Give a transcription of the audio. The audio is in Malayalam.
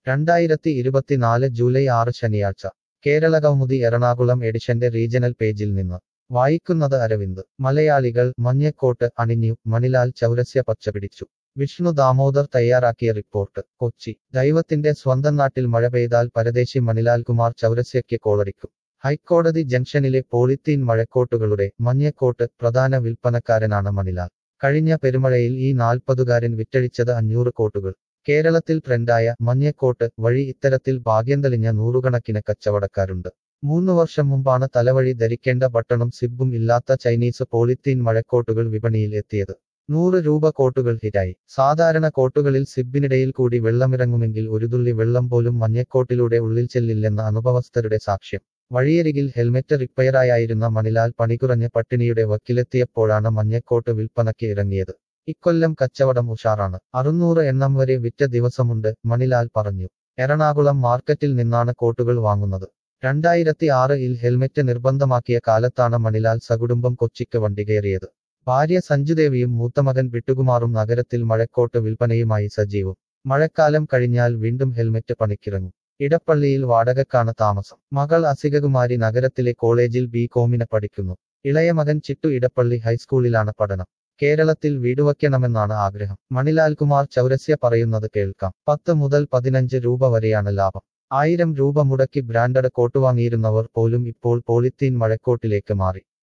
രണ്ടായിരത്തി ഇരുപത്തിനാല് ജൂലൈ ആറ് ശനിയാഴ്ച കേരളകൗമുദി എറണാകുളം എഡിഷന്റെ റീജണൽ പേജിൽ നിന്ന് വായിക്കുന്നത് അരവിന്ദ് മലയാളികൾ മഞ്ഞക്കോട്ട് അണിഞ്ഞു മണിലാൽ ചൗരസ്യ പച്ചപിടിച്ചു വിഷ്ണു ദാമോദർ തയ്യാറാക്കിയ റിപ്പോർട്ട് കൊച്ചി ദൈവത്തിന്റെ സ്വന്തം നാട്ടിൽ മഴ പെയ്താൽ പരദേശി മണിലാൽ കുമാർ ചൗരസ്യയ്ക്ക് കോളടിക്കും ഹൈക്കോടതി ജംഗ്ഷനിലെ പോളിത്തീൻ മഴക്കോട്ടുകളുടെ മഞ്ഞക്കോട്ട് പ്രധാന വിൽപ്പനക്കാരനാണ് മണിലാൽ കഴിഞ്ഞ പെരുമഴയിൽ ഈ നാൽപ്പതുകാരൻ വിറ്റഴിച്ചത് അഞ്ഞൂറ് കോട്ടുകൾ കേരളത്തിൽ ട്രെൻഡായ മഞ്ഞക്കോട്ട് വഴി ഇത്തരത്തിൽ ഭാഗ്യം തെളിഞ്ഞ നൂറുകണക്കിന് കച്ചവടക്കാരുണ്ട് മൂന്ന് വർഷം മുമ്പാണ് തലവഴി ധരിക്കേണ്ട ബട്ടണും സിബും ഇല്ലാത്ത ചൈനീസ് പോളിത്തീൻ മഴക്കോട്ടുകൾ വിപണിയിൽ എത്തിയത് നൂറ് രൂപ കോട്ടുകൾ ഹിറ്റായി സാധാരണ കോട്ടുകളിൽ സിബിനിടയിൽ കൂടി വെള്ളമിറങ്ങുമെങ്കിൽ ഒരു തുള്ളി വെള്ളം പോലും മഞ്ഞക്കോട്ടിലൂടെ ഉള്ളിൽ ചെല്ലില്ലെന്ന അനുഭവസ്ഥരുടെ സാക്ഷ്യം വഴിയരികിൽ ഹെൽമെറ്റ് റിപ്പയറായായിരുന്ന മണിലാൽ പണികുറഞ്ഞ പട്ടിണിയുടെ വക്കിലെത്തിയപ്പോഴാണ് മഞ്ഞക്കോട്ട് വിൽപ്പനയ്ക്ക് ഇറങ്ങിയത് ഇക്കൊല്ലം കച്ചവടം ഉഷാറാണ് അറുന്നൂറ് എണ്ണം വരെ വിറ്റ ദിവസമുണ്ട് മണിലാൽ പറഞ്ഞു എറണാകുളം മാർക്കറ്റിൽ നിന്നാണ് കോട്ടുകൾ വാങ്ങുന്നത് രണ്ടായിരത്തി ആറിൽ ഹെൽമെറ്റ് നിർബന്ധമാക്കിയ കാലത്താണ് മണിലാൽ സകുടുംബം കൊച്ചിക്ക് വണ്ടി കയറിയത് ഭാര്യ സഞ്ജുദേവിയും മൂത്തമകൻ വിട്ടുകുമാറും നഗരത്തിൽ മഴക്കോട്ട് വിൽപ്പനയുമായി സജീവം മഴക്കാലം കഴിഞ്ഞാൽ വീണ്ടും ഹെൽമെറ്റ് പണിക്കിറങ്ങും ഇടപ്പള്ളിയിൽ വാടകക്കാണ് താമസം മകൾ അസികകുമാരി നഗരത്തിലെ കോളേജിൽ ബി കോമിന് പഠിക്കുന്നു ഇളയ മകൻ ചിട്ടു ഇടപ്പള്ളി ഹൈസ്കൂളിലാണ് പഠനം കേരളത്തിൽ വീടുവയ്ക്കണമെന്നാണ് ആഗ്രഹം മണിലാൽ കുമാർ ചൗരസ്യ പറയുന്നത് കേൾക്കാം പത്ത് മുതൽ പതിനഞ്ച് രൂപ വരെയാണ് ലാഭം ആയിരം രൂപ മുടക്കി ബ്രാൻഡഡ് കോട്ട് വാങ്ങിയിരുന്നവർ പോലും ഇപ്പോൾ പോളിത്തീൻ മഴക്കോട്ടിലേക്ക് മാറി